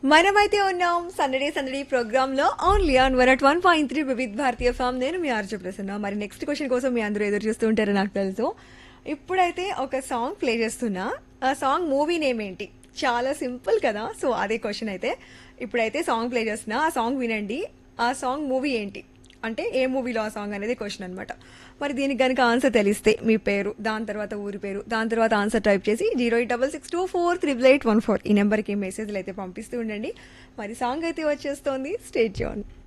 మనమైతే ఉన్నాం సందడి సందడి ప్రోగ్రామ్ లో only on one at one point three Vividh Bharati from నేను మీ ఆర్జు ప్రసన్న మరి నెక్స్ట్ క్వశ్చన్ కోసం మీ అందరూ ఎదురు చూస్తూ ఉంటారు నాకు తెలుసు ఇప్పుడైతే ఒక సాంగ్ ప్లే చేస్తున్నా ఆ సాంగ్ మూవీ నేమ్ ఏంటి చాలా సింపుల్ కదా సో అదే క్వశ్చన్ అయితే ఇప్పుడైతే సాంగ్ ప్లే చేస్తున్నా ఆ సాంగ్ వినండి ఆ సాంగ్ మూవీ ఏంటి అంటే ఏ మూవీలో ఆ సాంగ్ అనేది క్వశ్చన్ అనమాట మరి దీనికి కనుక ఆన్సర్ తెలిస్తే మీ పేరు దాని తర్వాత ఊరి పేరు దాని తర్వాత ఆన్సర్ టైప్ చేసి zero eight double six two four triple eight one four ఈ నెంబర్కి మెసేజ్లు అయితే పంపిస్తూ ఉండండి మరి సాంగ్ అయితే వచ్చేస్తోంది స్టేట్ చూడండి